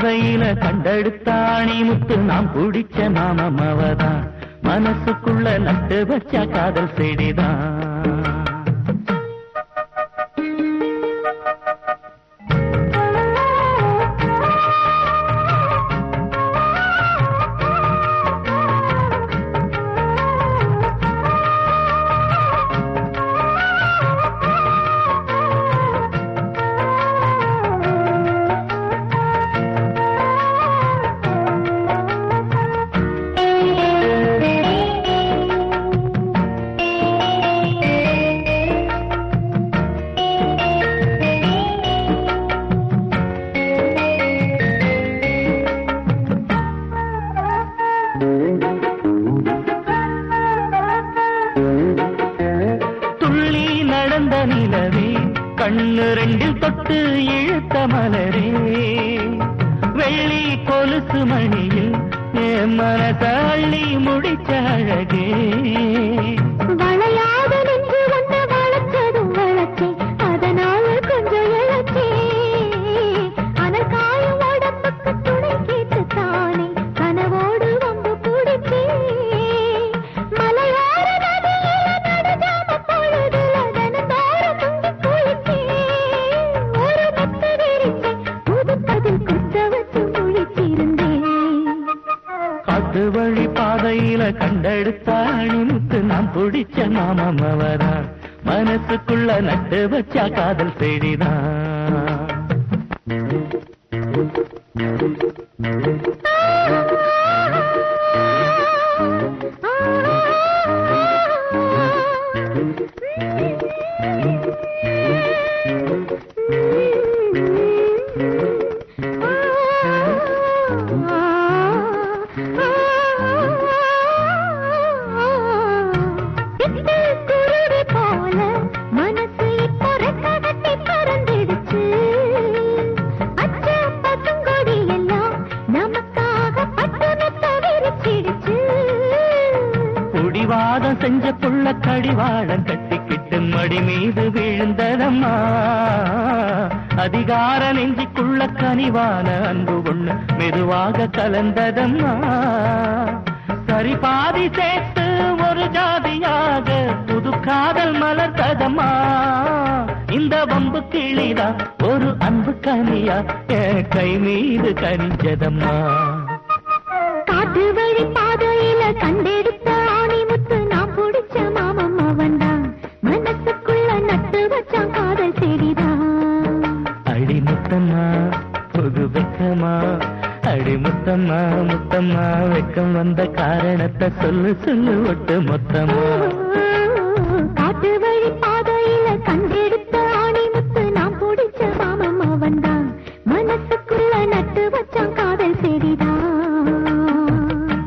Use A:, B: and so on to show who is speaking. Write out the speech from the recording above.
A: பாதையில கண்டெடுத்தாணி முத்து நாம் பிடிச்ச மாமம் அவதான் மனசுக்குள்ள நட்டு வச்ச காதல் செடிதான் துள்ளி நடந்த நிலவே கண்ணு ரெண்டில் தொட்டு இழுத்த மலரே வெள்ளி கொலுசு மணியில் என் மனச அள்ளி முடிச்ச அழகே
B: வளையாத நெஞ்சு ஒண்ணு வளைச்சதும் வளைச்சே அதனால கொஞ்சம் இழச்சே அனல் காயும் உடம்புக்கு துணை கேட்டு தானே கனவோடு வந்து பிடிச்சே மலையோர நதியில நடுஜாம பொழுதுல தினந்தோறும் முங்கி குளிச்சே ஒரு மெத்த விரிச்சே புது பதில் குத்த வச்சு முழிச்சிருந்தேன்
A: காட்டு வழி பாதையில கண்டெடுத்தாணி முத்து நாம் பிடிச்ச மாமம் அவரா மனசுக்குள்ள நட்டு வச்ச காதல் செடிதான்
B: குருவி போல மனசு இப்போ ரெக்ககட்டி பறந்துடுச்சு அச்ச பசுங்கொடி எல்லாம் நமக்காக பட்டு மெத்த விரிச்சிடுச்சு
A: குடிவாதம் செஞ்ச புள்ள கடிவாளம் கட்டிக்கிட்டு மடி மீது விழுந்ததம்மா அதிகார நெஞ்சிக்குள்ள கனிவான அன்பு ஒண்ணு மெதுவாக கலந்ததம்மா சரி பாதி சேர்த்து ஒரு ஜாதியாக புது காதல் மலர்ந்ததம்மா இந்த வம்பு கிளிதா ஒரு அன்பு கனியா என் கை மீது கனிஞ்சதம்மா
B: காட்டு வழி பாதையில கண்டெடுத்த ஆணி முத்து நான் பிடிச்ச மாமம் அவன்தான் மனசுக்குள்ள நட்டு வச்சான் காதல் செடிதான்
A: அடி முத்தம்மா புது வெக்கமா அடி முத்தம்மா முத்தம்மா வெக்கம் வந்த காரணத்தை சொல்லு சொல்லு ஒட்டு மொத்தமா